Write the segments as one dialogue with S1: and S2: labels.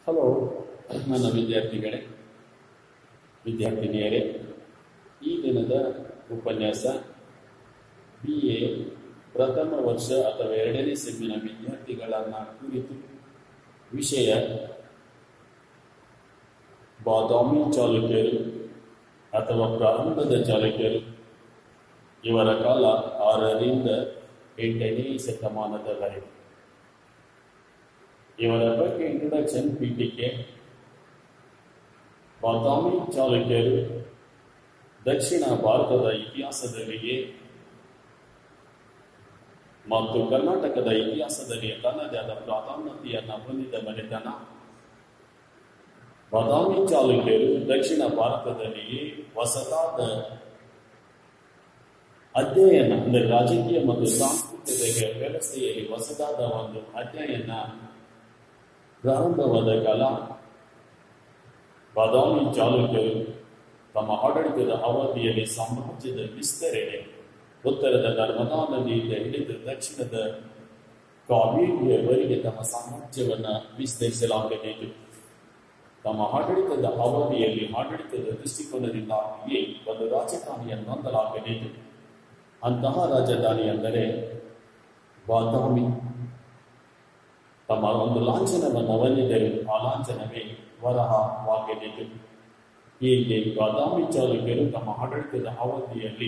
S1: hello ನನ್ನ ವಿದ್ಯಾರ್ಥಿಗಳೇ ವಿದ್ಯಾರ್ಥಿನಿಯರೇ ಈ ದಿನದ ಉಪನ್ಯಾಸ ಬಿ ಎ ಪ್ರಥಮ ವರ್ಷ ಅಥವಾ ಎರಡನೇ ಸೆಮ್ಮಿನ ವಿದ್ಯಾರ್ಥಿಗಳನ್ನ ಕುರಿತು ವಿಷಯ ಬಾದಾಮಿ ಚಾಲುಕ್ಯರು ಅಥವಾ ಪ್ರಾರಂಭದ ಚಾಲುಕ್ಯರು ಇವರ ಕಾಲ ಆರರಿಂದ ಎಂಟನೇ ಶತಮಾನದವರೆಗೆ ಇವರ ಬಗ್ಗೆ ಇಂಟ್ರೊಡಕ್ಷನ್ ಪೀಠಿಕೆ ಬಾದಾಮಿ ಚಾಲುಕ್ಯರು ದಕ್ಷಿಣ ಭಾರತದ ಇತಿಹಾಸದಲ್ಲಿಯೇ ಮತ್ತು ಕರ್ನಾಟಕದ ಇತಿಹಾಸದಲ್ಲಿ ತನ್ನದೇ ಆದ ಪ್ರಾಧಾನ್ಯತೆಯನ್ನು ಹೊಂದಿದ ಮನೆತನ ಬಾದಾಮಿ ಚಾಲುಕ್ಯರು ದಕ್ಷಿಣ ಭಾರತದಲ್ಲಿಯೇ ಹೊಸದಾದ ಅಧ್ಯಯನ ಅಂದರೆ ರಾಜಕೀಯ ಮತ್ತು ಸಾಂಸ್ಕೃತಿಕ ವ್ಯವಸ್ಥೆಯಲ್ಲಿ ಹೊಸದಾದ ಒಂದು ಅಧ್ಯಯನ ಪ್ರಾರಂಭವಾದ ಕಾಲ ಬಾದಾಮಿ ಚಾಲುಕ್ಯರು ತಮ್ಮ ಆಡಳಿತದ ಅವಧಿಯಲ್ಲಿ ಸಾಮ್ರಾಜ್ಯದ ವಿಸ್ತರಣೆ ಉತ್ತರದ ನರ್ಮದಾ ನದಿಯಿಂದ ಹಿಡಿದು ದಕ್ಷಿಣದ ಕಾವೇರಿಯವರೆಗೆ ತಮ್ಮ ಸಾಮ್ರಾಜ್ಯವನ್ನು ವಿಸ್ತರಿಸಲಾಗಬೇಕು ತಮ್ಮ ಆಡಳಿತದ ಅವಧಿಯಲ್ಲಿ ಆಡಳಿತದ ದೃಷ್ಟಿಕೋನದಿಂದಾಗಿಯೇ ಒಂದು ರಾಜಧಾನಿಯನ್ನು ಹೊಂದಲಾಗಬೇಕು ಅಂತಹ ರಾಜಧಾನಿ ಎಂದರೆ ಬಾದಾಮಿ ತಮ್ಮ ಒಂದು ಲಾಂಛನವನ್ನು ಹೊಂದಿದ್ದರು ಆ ಲಾಂಛನವೇ ವರಹವಾಗಬೇಕು ಹೀಗೆ ಬಾದಾಮಿ ಚಾಲುಕ್ಯರು ತಮ್ಮ ಆಡಳಿತದ ಅವಧಿಯಲ್ಲಿ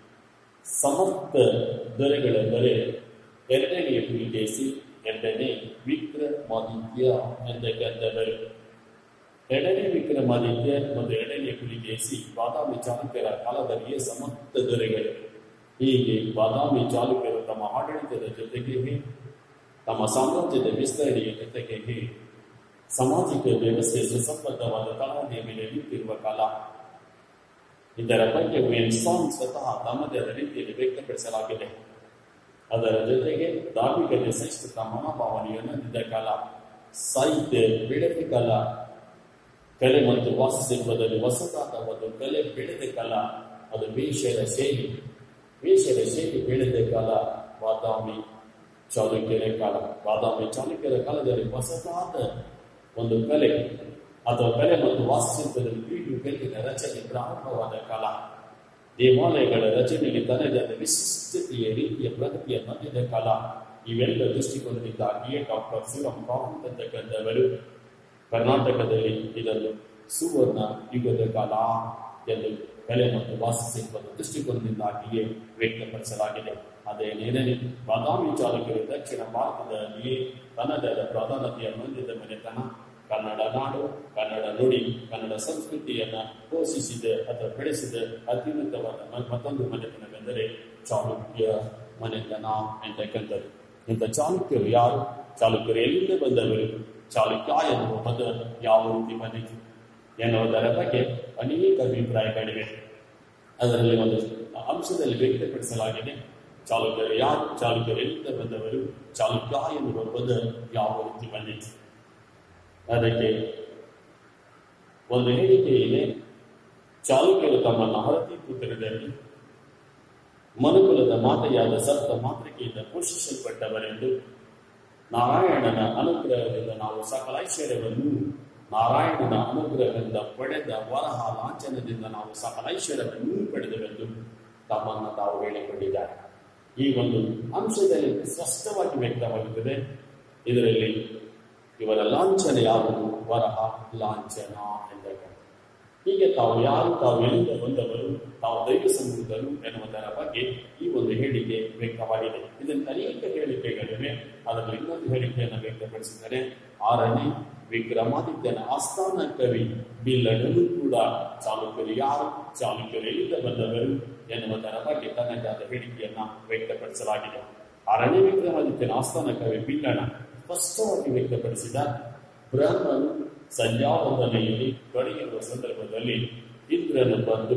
S1: ಸಮರ್ಥ ದೊರೆಗಳೆಂದರೆ ಎರಡನೆಯ ಪುಲಿಕೇಸಿ ಎರಡನೇ ವಿಕ್ರಮಾದಿತ್ಯ ಎಂದವರು ಎರಡನೇ ವಿಕ್ರಮಾದಿತ್ಯ ಮತ್ತು ಎರಡನೇ ಪುಲಿಕೇಸಿ ಬಾದಾಮಿ ಚಾಲುಕ್ಯರ ಕಾಲದಲ್ಲಿಯೇ ಸಮರ್ಥ ದೊರೆಗಳು ಹೀಗೆ ಬಾದಾಮಿ ಚಾಲುಕ್ಯರು ತಮ್ಮ ಆಡಳಿತದ ಜೊತೆಗೆ ತಮ್ಮ ಸಾಮ್ರಾಜ್ಯದ ವಿಸ್ತರಣೆಯ ಜೊತೆಗೆ ಸಾಮಾಜಿಕ ವ್ಯವಸ್ಥೆ ಸುಸಂಬದ್ಧವಾದ ತಳಹದಿಯ ಮೇಲೆ ನಿಂತಿರುವ ಕಾಲ ಇದರ ಬಗ್ಗೆ ವೆನ್ಸಾನ್ ಸ್ವತಃ ತಮ್ಮದೇ ಆದ ರೀತಿಯಲ್ಲಿ ವ್ಯಕ್ತಪಡಿಸಲಾಗಿದೆ ಅದರ ಜೊತೆಗೆ ಧಾರ್ಮಿಕತೆ ಸಂಸ್ಕೃತ ಮನೋಭಾವನೆಯನ್ನು ಹೊಂದಿದ ಕಾಲ ಸಾಹಿತ್ಯ ಬೆಳೆದ ಕಾಲ ಕಲೆ ಮತ್ತು ವಾಸ್ತುಶಿಲ್ಪದಲ್ಲಿ ಹೊಸದಾದ ಒಂದು ಕಲೆ ಬೆಳೆದ ಕಾಲ ಅದು ವೇಷದ ಶೈಲಿ ವೇಷದ ಶೈಲಿ ಬೆಳೆದ ಕಾಲ ಬಾದಾಮಿ ಚಾಲುಕ್ಯರ ಕಾಲ ಬಾದಾಮಿ ಚಾಲುಕ್ಯರ ಕಾಲದಲ್ಲಿ ಹೊಸದಾದ ಒಂದು ಕಲೆ ಅಥವಾ ಕಲೆ ಮತ್ತು ವಾಸ್ತುಶಿಲ್ಪದಲ್ಲಿ ಬೀಡು ಕಲ್ಲಿನ ರಚನೆ ಪ್ರಾರಂಭವಾದ ಕಾಲ ದೇವಾಲಯಗಳ ರಚನೆಯಲ್ಲಿ ತನ್ನದೇ ಆದ ವಿಶಿಷ್ಟತೆಯ ರೀತಿಯ ಪ್ರಗತಿಯನ್ನು ಹೊಂದಿದ ಕಾಲ ಇವೆಲ್ಲ ದೃಷ್ಟಿಕೋನದಿಂದಾಗಿಯೇ ಡಾಕ್ಟರ್ ಸುರಂ ಕಾಮತ್ ಅಂತಕ್ಕಂಥವರು ಕರ್ನಾಟಕದಲ್ಲಿ ಇದನ್ನು ಸುವರ್ಣ ಯುಗದ ಕಾಲ ಎಂದು ಕಲೆ ಮತ್ತು ವಾಸ್ತುಶಿಲ್ಪದ ದೃಷ್ಟಿಕೋನದಿಂದಾಗಿಯೇ ವ್ಯಕ್ತಪಡಿಸಲಾಗಿದೆ ಅದೇನೇನೇ ಬಾದಾಮಿ ಚಾಲುಕ್ಯರು ದಕ್ಷಿಣ ಭಾರತದಲ್ಲಿಯೇ ತನ್ನದೇ ಆದ ಪ್ರಾಧಾನ್ಯತೆಯನ್ನು ಹೊಂದಿದ ಮನೆತನ ಕನ್ನಡ ನಾಡು ಕನ್ನಡ ನುಡಿ ಕನ್ನಡ ಸಂಸ್ಕೃತಿಯನ್ನ ಪೋಷಿಸಿದ ಅಥವಾ ಬೆಳೆಸಿದ ಅತ್ಯುನ್ನತವಾದ ಮತ್ತೊಂದು ಮನೆತನವೆಂದರೆ ಚಾಲುಕ್ಯ ಮನೆತನ ಎಂತಕ್ಕಂಥದ್ದು ಇಂಥ ಚಾಲುಕ್ಯರು ಯಾರು ಚಾಲುಕ್ಯರು ಎಲ್ಲಿಂದ ಬಂದವರು ಚಾಲುಕ್ಯ ಎನ್ನುವ ಪದ ಯಾವ ರೀತಿ ಬಂದಿತು ಎನ್ನುವುದರ ಬಗ್ಗೆ ಅನೇಕ ಅಭಿಪ್ರಾಯಗಳಿವೆ ಅದರಲ್ಲಿ ಒಂದು ಅಂಶದಲ್ಲಿ ವ್ಯಕ್ತಪಡಿಸಲಾಗಿದೆ ಚಾಲುಕ್ಯರು ಯಾರು ಚಾಲುಕ್ಯರು ಎಲ್ಲಿಂದ ಬಂದವರು ಚಾಲುಕ್ಯ ಎನ್ನುವ ಪದ ಯಾವ ರೀತಿ ಬಂದಿತು ಅದಕ್ಕೆ ಒಂದು ಹೇಳಿಕೆ ಇದೆ ಚಾಲುಕ್ಯರು ತಮ್ಮ ನಹರತಿ ಪುತ್ರರಲ್ಲಿ ಮನುಕುಲದ ಮಾತೆಯಾದ ಸಪ್ತ ಮಾತೃಕೆಯಿಂದ ಪೋಷಿಸಲ್ಪಟ್ಟವರೆಂದು ನಾರಾಯಣನ ಅನುಗ್ರಹದಿಂದ ನಾವು ಸಕಲ ಐಶ್ವರ್ಯವನ್ನು ನಾರಾಯಣನ ಅನುಗ್ರಹದಿಂದ ಪಡೆದ ವರಹ ಲಾಂಛನದಿಂದ ನಾವು ಸಕಲ ಐಶ್ವರ್ಯವನ್ನು ಪಡೆದವೆಂದು ತಮ್ಮನ್ನು ತಾವು ಹೇಳಿಕೊಂಡಿದ್ದಾರೆ ಈ ಒಂದು ಅಂಶದಲ್ಲಿ ಸ್ಪಷ್ಟವಾಗಿ ವ್ಯಕ್ತವಾಗುತ್ತದೆ ಇದರಲ್ಲಿ ಇವರ ಲಾಂಛನ ಯಾವುದು ವರಹ ಲಾಂಛನ ಎಂದಾಗ ಹೀಗೆ ತಾವು ಯಾರು ತಾವು ಎಲ್ಲಿಂದ ಬಂದವರು ತಾವು ದೈವ ಸಮೂಹದರು ಎನ್ನುವುದರ ಬಗ್ಗೆ ಈ ಒಂದು ಹೇಳಿಕೆ ವ್ಯಕ್ತವಾಗಿದೆ ಇದನ್ನು ಅನೇಕ ಹೇಳಿಕೆಗಳಿವೆ ಅದರಲ್ಲಿ ಇನ್ನೊಂದು ಹೇಳಿಕೆಯನ್ನು ವ್ಯಕ್ತಪಡಿಸಿದರೆ ಆರನೇ ವಿಕ್ರಮಾದಿತ್ಯನ ಆಸ್ಥಾನ ಕವಿ ಬಿಲ್ಲಡನು ಕೂಡ ಚಾಲುಕ್ಯರು ಯಾರು ಚಾಲುಕ್ಯರು ಎಲ್ಲಿಂದ ಬಂದವರು ಎನ್ನುವುದರ ಬಗ್ಗೆ ತನ್ನದಾದ ಹೇಳಿಕೆಯನ್ನ ವ್ಯಕ್ತಪಡಿಸಲಾಗಿದೆ ಆರನೇ ವಿಕ್ರಮಾದಿತ್ಯನ ಆಸ್ಥಾನ ಕವಿ ಬಿಲ್ಲಣ ಸ್ಪಷ್ಟವಾಗಿ ವ್ಯಕ್ತಪಡಿಸಿದ ಬ್ರಹ್ಮನು ಸಂಧ್ಯಾವಂದನೆಯಲ್ಲಿ ತೊಡಗಿರುವ ಸಂದರ್ಭದಲ್ಲಿ ಇಂದ್ರನು ಬಂದು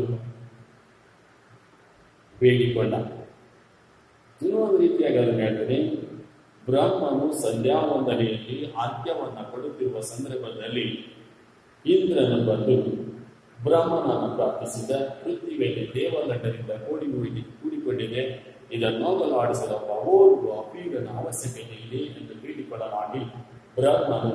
S1: ಬೇಡಿಕೊಂಡ ಇನ್ನೊಂದು ರೀತಿಯಾಗಿ ಅದನ್ನು ಹೇಳ್ತದೆ ಬ್ರಹ್ಮನು ಸಂಧ್ಯಾವಂದನೆಯಲ್ಲಿ ಆದ್ಯವನ್ನು ಕೊಡುತ್ತಿರುವ ಸಂದರ್ಭದಲ್ಲಿ ಇಂದ್ರನು ಬಂದು ಬ್ರಹ್ಮನನ್ನು ಪ್ರಾರ್ಥಿಸಿದ ಪೃಥ್ವಿಯಲ್ಲಿ ದೇವಗಂಡರಿಂದ ಕೂಡಿ ಕೂಡಿ ಕೂಡಿಕೊಂಡಿದೆ ಇದನ್ನು ಹೋಗಲಾಡಿಸಲು ಓರ್ವ ಅಪೀರನ ಅವಶ್ಯಕತೆ ಇದೆ ಎಂದು ಬೇಡಿಕೊಳ್ಳಲಾಗಿ ಬ್ರಹ್ಮನು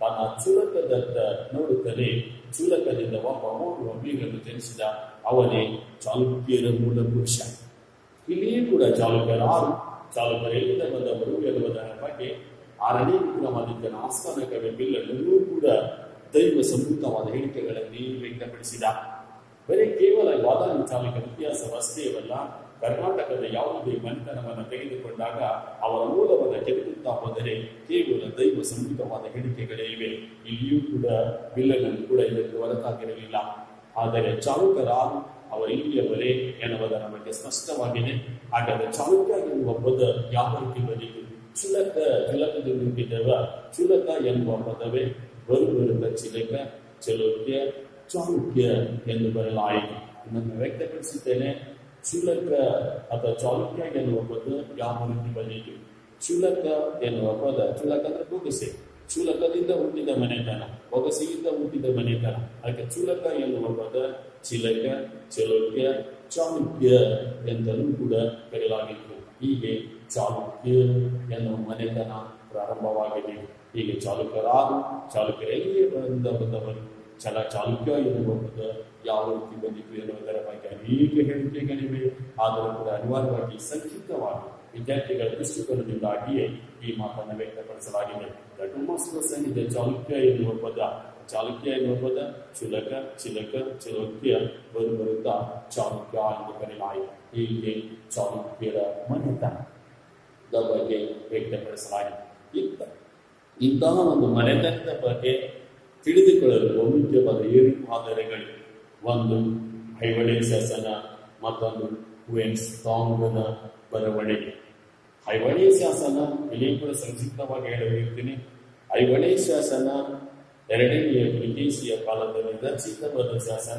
S1: ತನ್ನ ಚುಲಕದತ್ತ ನೋಡುತ್ತಲೇ ಚುಲಕದಿಂದ ಒಬ್ಬ ಓಡುವ ಮೀಗನ್ನು ಜನಿಸಿದ ಅವನೇ ಚಾಲುಕ್ಯರ ಮೂಲ ಪುರುಷ ಇಲ್ಲಿಯೂ ಕೂಡ ಚಾಲುಕ್ಯರು ಆರು ಚಾಲುಕ್ಯರೆಲ್ಲಿಂದ ಬಂದವರು ಎನ್ನುವುದರ ಬಗ್ಗೆ ಆರನೇ ವಿಕ್ರಮಾದಿತ್ಯನ ಆಸ್ಥಾನ ಕವಿ ಬಿಲ್ಲನ್ನು ಕೂಡ ದೈವ ಸಂಭೂತವಾದ ಹೇಳಿಕೆಗಳಲ್ಲಿ ವ್ಯಕ್ತಪಡಿಸಿದ ಬರೀ ಕೇವಲ ವಾದಾನಿ ಚಾಲಕ ಇತಿಹಾಸವಷ್ಟೇ ಅಲ್ಲ ಕರ್ನಾಟಕದ ಯಾವುದೇ ಮನೆತನವನ್ನು ತೆಗೆದುಕೊಂಡಾಗ ಅವರ ಮೂಲವನ್ನು ಕೆದಕುತ್ತಾ ಹೋದರೆ ಕೇವಲ ದೈವ ಸಂಹಿತವಾದ ಹೇಳಿಕೆಗಳೇ ಇವೆ ಇಲ್ಲಿಯೂ ಕೂಡ ಬಿಲ್ಲನನ್ನು ಕೂಡ ಇದಕ್ಕೆ ಹೊರತಾಗಿರಲಿಲ್ಲ ಆದರೆ ಚಾಲುಕ್ಯರಾರು ಅವರ ಇಲ್ಲಿಯವರೇ ಎನ್ನುವುದರ ಬಗ್ಗೆ ಸ್ಪಷ್ಟವಾಗಿದೆ ಹಾಗಾದರೆ ಚಾಲುಕ್ಯ ಎನ್ನುವ ಪದ ಯಾವ ರೀತಿ ಬಂದಿತು ಚುಲಕ ಚುಲಕದಿಂದ ಹುಟ್ಟಿದವ ಚುಲಕ ಎನ್ನುವ ಪದವೇ ಬರುಬರುತ್ತ ಚಿಲಕ ಚಲೋಕ್ಯ ಚಾಲುಕ್ಯ ಎಂದು ಬರಲಾಯಿತು ಇದನ್ನು ವ್ಯಕ್ತಪಡಿಸಿದ್ದೇನೆ ಚುಲಕ ಅಥವಾ ಚಾಲುಕ್ಯ ಎನ್ನುವ ಪದ ಯಾವ ರೀತಿ ಬಂದಿತು ಚುಲಕ ಎನ್ನುವ ಪದ ಚುಲಕ ಅಂದ್ರೆ ಬೊಗಸೆ ಚುಲಕದಿಂದ ಹುಟ್ಟಿದ ಮನೆತನ ಬೊಗಸೆಯಿಂದ ಹುಟ್ಟಿದ ಮನೆತನ ಅದಕ್ಕೆ ಚುಲಕ ಎನ್ನುವ ಪದ ಚಿಲಕ ಚಲೋಕ್ಯ ಚಾಲುಕ್ಯ ಎಂತಲೂ ಕೂಡ ಕರೆಯಲಾಗಿತ್ತು ಹೀಗೆ ಚಾಲುಕ್ಯ ಎನ್ನುವ ಮನೆತನ ಪ್ರಾರಂಭವಾಗಿದೆ ಹೀಗೆ ಚಾಲುಕ್ಯರಾರು ಚಾಲುಕ್ಯರೆಲ್ಲಿಯೇ ಬಂದ ಬಂದವರು ಛಲ ಚಾಲುಕ್ಯ ಎನ್ನುವ ಪದ ಯಾವ ರೀತಿ ಬಂದಿತು ಎನ್ನುವುದರ ಬಗ್ಗೆ ಅನೇಕ ಹೇಳಿಕೆಗಳಿವೆ ಆದರೂ ಕೂಡ ಅನಿವಾರ್ಯವಾಗಿ ಸಂಕ್ಷಿಪ್ತವಾಗಿ ವಿದ್ಯಾರ್ಥಿಗಳ ದೃಷ್ಟಿಕೋನದಿಂದಾಗಿಯೇ ಈ ಮಾತನ್ನು ವ್ಯಕ್ತಪಡಿಸಲಾಗಿದೆ ಇದೆ ಚಾಲುಕ್ಯ ಎನ್ನುವ ಪದ ಚಾಲುಕ್ಯ ಎನ್ನುವ ಪದ ಚುಲಕ ಚಿಲಕ ಚಲೋಕ್ಯ ಬರು ಬರುತ್ತಾ ಚಾಲುಕ್ಯ ಎಂದು ಕರೆಯಲಾಯಿತು ಹೀಗೆ ಚಾಲುಕ್ಯರ ಮನೆತನದ ಬಗ್ಗೆ ವ್ಯಕ್ತಪಡಿಸಲಾಗಿದೆ ಇತ್ತ ಇಂತಹ ಒಂದು ಮನೆತನದ ಬಗ್ಗೆ ತಿಳಿದುಕೊಳ್ಳಲು ಬಹುಮುಖ್ಯವಾದ ಏಳು ಮಾದರಿಗಳು ಒಂದು ಐವಳೆ ಶಾಸನ ಮತ್ತೊಂದು ಕುವೆನ್ಸ್ ತಾಂಗನ ಬರವಣಿಗೆ ಐವಳೆ ಶಾಸನ ಇಲ್ಲಿ ಕೂಡ ಸಂಕ್ಷಿಪ್ತವಾಗಿ ಹೇಳಲಿರ್ತೀನಿ ಐವಳೆ ಶಾಸನ ಎರಡನೆಯ ಬ್ರಿಟಿಷಿಯ ಕಾಲದಲ್ಲಿ ರಚಿತವಾದ ಶಾಸನ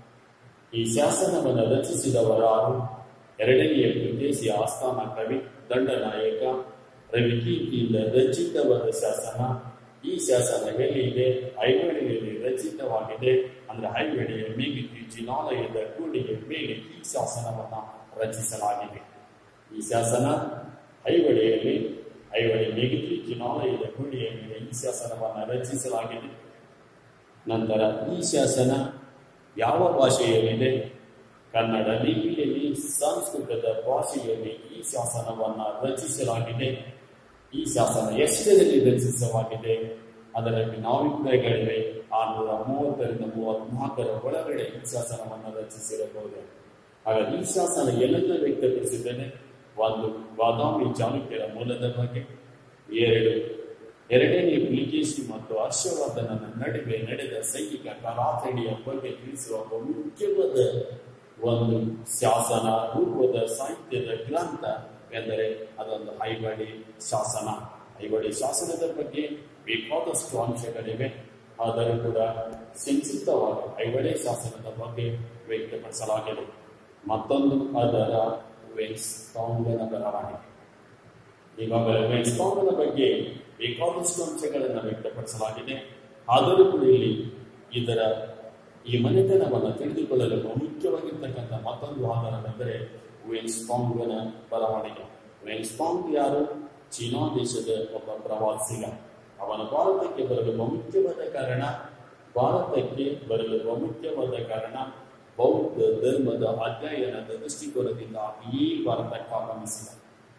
S1: ಈ ಶಾಸನವನ್ನು ರಚಿಸಿದವರಾರು ಎರಡನೆಯ ಬ್ರಿಟಿಷಿಯ ಆಸ್ಥಾನ ಕವಿ ದಂಡನಾಯಕ ರವಿಕೀರ್ತಿಯಿಂದ ರಚಿತವಾದ ಶಾಸನ ಈ ಶಾಸನ ಎಲ್ಲಿದೆ ಐವಳಿಯಲ್ಲಿ ರಚಿತವಾಗಿದೆ ಅಂದ್ರೆ ಐವಳಿಯ ಮೇಗಿತಿ ಜಿನಾಲಯದ ಕೂಡಿಗೆ ಮೇಲೆ ಈ ಶಾಸನವನ್ನ ರಚಿಸಲಾಗಿದೆ ಈ ಶಾಸನ ಐವಳಿಯಲ್ಲಿ ಐವಳಿ ಮೇಗಿತಿ ಜಿನಾಲಯದ ಕೂಡಿಯ ಮೇಲೆ ಈ ಶಾಸನವನ್ನ ರಚಿಸಲಾಗಿದೆ ನಂತರ ಈ ಶಾಸನ ಯಾವ ಭಾಷೆಯಲ್ಲಿದೆ ಕನ್ನಡ ಲಿಪಿಯಲ್ಲಿ ಸಂಸ್ಕೃತದ ಭಾಷೆಯಲ್ಲಿ ಈ ಶಾಸನವನ್ನ ರಚಿಸಲಾಗಿದೆ ಈ ಶಾಸನ ಎಷ್ಟರಲ್ಲಿ ರಚಿಸಲಾಗಿದೆ ಅದರಲ್ಲಿ ನಾವಿಬ್ರಗಳಿವೆ ಆರ್ನೂರ ಮೂವತ್ತರಿಂದ ಮೂವತ್ನಾಲ್ಕರ ಒಳಗಡೆ ಈ ಶಾಸನವನ್ನು ರಚಿಸಿರಬಹುದು ಹಾಗಾಗಿ ಈ ಶಾಸನ ಎಲ್ಲೆಲ್ಲ ವ್ಯಕ್ತಪಡಿಸಿದ್ದೇನೆ ಒಂದು ಬಾದಾಮಿ ಚಾಲುಕ್ಯರ ಮೂಲದ ಬಗ್ಗೆ ಎರಡು ಎರಡನೇ ಪುಲಿಕೇಶಿ ಮತ್ತು ಹರ್ಷವರ್ಧನನ ನಡುವೆ ನಡೆದ ಸೈನಿಕ ಕಲಾತಡಿಯ ಬಗ್ಗೆ ತಿಳಿಸುವ ಮುಖ್ಯವಾದ ಒಂದು ಶಾಸನ ರೂಪದ ಸಾಹಿತ್ಯದ ಗ್ರಂಥ ಎಂದರೆ ಅದೊಂದು ಐವಳಿ ಶಾಸನ ಐವಳಿ ಶಾಸನದ ಬಗ್ಗೆ ಬೇಕಾದಷ್ಟು ಅಂಶಗಳಿವೆ ಆದರೂ ಕೂಡ ಸಂಕ್ಷಿಪ್ತವಾಗಿ ಐವಳೆ ಶಾಸನದ ಬಗ್ಗೆ ವ್ಯಕ್ತಪಡಿಸಲಾಗಿದೆ ಮತ್ತೊಂದು ಅದರ ವೆನ್ಸ್ತಾಂಗನ ಬರವಣಿಗೆ ಈಗಾಗಲೇ ವೆನ್ಸ್ತಾಂಗನ ಬಗ್ಗೆ ಬೇಕಾದಷ್ಟು ಅಂಶಗಳನ್ನು ವ್ಯಕ್ತಪಡಿಸಲಾಗಿದೆ ಆದರೂ ಕೂಡ ಇಲ್ಲಿ ಇದರ ಈ ಮನೆತನವನ್ನು ತಿಳಿದುಕೊಳ್ಳಲು ಮುಖ್ಯವಾಗಿರ್ತಕ್ಕಂಥ ಮತ್ತೊಂದು ಆಧಾರವೆಂದರೆ ವೆನ್ಸ್ಪಾಂಗನ ಬರವಣಿಗೆ ವೆನ್ಸ್ಪಾಂಗ್ ಯಾರು ಚೀನಾ ದೇಶದ ಒಬ್ಬ ಪ್ರವಾಸಿಗ ಅವನ ಭಾರತಕ್ಕೆ ಬರಲು ಬಹುಮುಖ್ಯವಾದ ಕಾರಣ ಭಾರತಕ್ಕೆ ಬರಲು ಬಹುಮುಖ್ಯವಾದ ಕಾರಣ ಬೌದ್ಧ ಧರ್ಮದ ಅಧ್ಯಯನದ ದೃಷ್ಟಿಕೋನದಿಂದ ಈ ಭಾರತಕ್ಕೆ ಆಗಮಿಸಿದ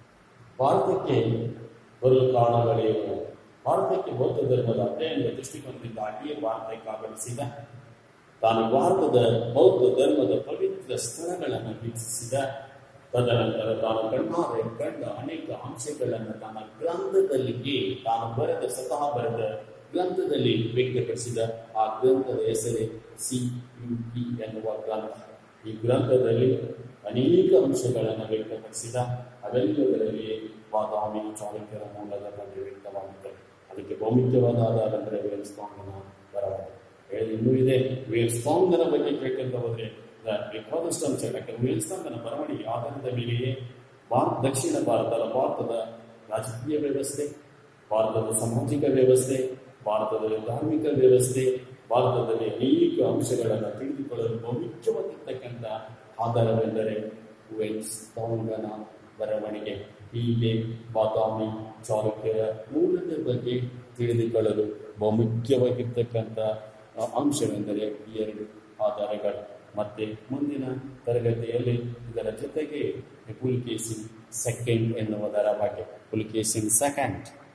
S1: ಭಾರತಕ್ಕೆ ಬರಲು ಕಾರಣಗಳೇನು ಭಾರತಕ್ಕೆ ಬೌದ್ಧ ಧರ್ಮದ ಅಧ್ಯಯನದ ದೃಷ್ಟಿಕೋನದಿಂದಾಗಿಯೇ ಭಾರತಕ್ಕೆ ಆಗಮಿಸಿದ ತಾನು ಭಾರತದ ಬೌದ್ಧ ಧರ್ಮದ ಪವಿತ್ರ ಸ್ಥಳಗಳನ್ನು ವೀಕ್ಷಿಸಿದ ತದನಂತರ ತಾನು ಕಣ್ಣಾರೆ ಕಂಡ ಅನೇಕ ಅಂಶಗಳನ್ನು ತನ್ನ ಗ್ರಂಥದಲ್ಲಿ ತಾನು ಬರೆದ ಸ್ವತಃ ಬರೆದ ಗ್ರಂಥದಲ್ಲಿ ವ್ಯಕ್ತಪಡಿಸಿದ ಆ ಗ್ರಂಥದ ಹೆಸರೇ ಸಿ ಯು ಪಿ ಎನ್ನುವ ಗ್ರಂಥ ಈ ಗ್ರಂಥದಲ್ಲಿ ಅನೇಕ ಅಂಶಗಳನ್ನು ವ್ಯಕ್ತಪಡಿಸಿದ ಅವೆಲ್ಲದರಲ್ಲಿ ಬಾದಾಮಿ ಚಾಲುಕ್ಯರ ಮೂಲದ ಬಗ್ಗೆ ವ್ಯಕ್ತವಾಗಿದೆ ಅದಕ್ಕೆ ಬಹುಮುಖ್ಯವಾದ ಆಧಾರ ಅಂದರೆ ವೇಲ್ಸ್ತಾಂಗನ ಬರವಣಿಗೆ ಹೇಳಿ ಇನ್ನೂ ಇದೆ ವೇಲ್ಸ್ತಾಂಗನ ಬಗ್ಗೆ ಕೇಳ್ಕೊಂತ ಹೋದ್ರೆ ಬೇಕಾದಷ್ಟು ಅಂಶಗಳಕ್ಕೆ ವೇಲ್ಸ್ತಾಂಗನ ಬರವಣಿಗೆ ಆಧಾರದ ಮೇಲೆಯೇ ಭಾರತ ದಕ್ಷಿಣ ಭಾರತದ ಭಾರತದ ರಾಜಕೀಯ ವ್ಯವಸ್ಥೆ ಭಾರತದ ಸಾಮಾಜಿಕ ವ್ಯವಸ್ಥೆ ಭಾರತದ ಧಾರ್ಮಿಕ ವ್ಯವಸ್ಥೆ ಭಾರತದಲ್ಲಿ ಅನೇಕ ಅಂಶಗಳನ್ನು ತಿಳಿದುಕೊಳ್ಳಲು ಬಹುಮುಖ್ಯವಾಗಿರ್ತಕ್ಕಂಥ ಆಧಾರವೆಂದರೆ ವೇಲ್ಸ್ತಾಂಗನ ಬರವಣಿಗೆ ಹೀಗೆ ಬಾದಾಮಿ ಚಾಲುಕ್ಯರ ಮೂಲದ ಬಗ್ಗೆ ತಿಳಿದುಕೊಳ್ಳಲು ಬಹುಮುಖ್ಯವಾಗಿರ್ತಕ್ಕಂಥ ಆ, ಅಂಶವೆಂದರೆ ಈ ಎರಡು ಆಧಾರಗಳು ಮತ್ತೆ ಮುಂದಿನ ತರಗತಿಯಲ್ಲಿ ಇದರ ಜೊತೆಗೆ ಪುಲಿಕೇಸಿನ್ ಸೆಕೆಂಡ್ ಎನ್ನುವುದರ ಬಗ್ಗೆ ಪುಲಿಕೇಸಿನ್ ಸೆಕೆಂಡ್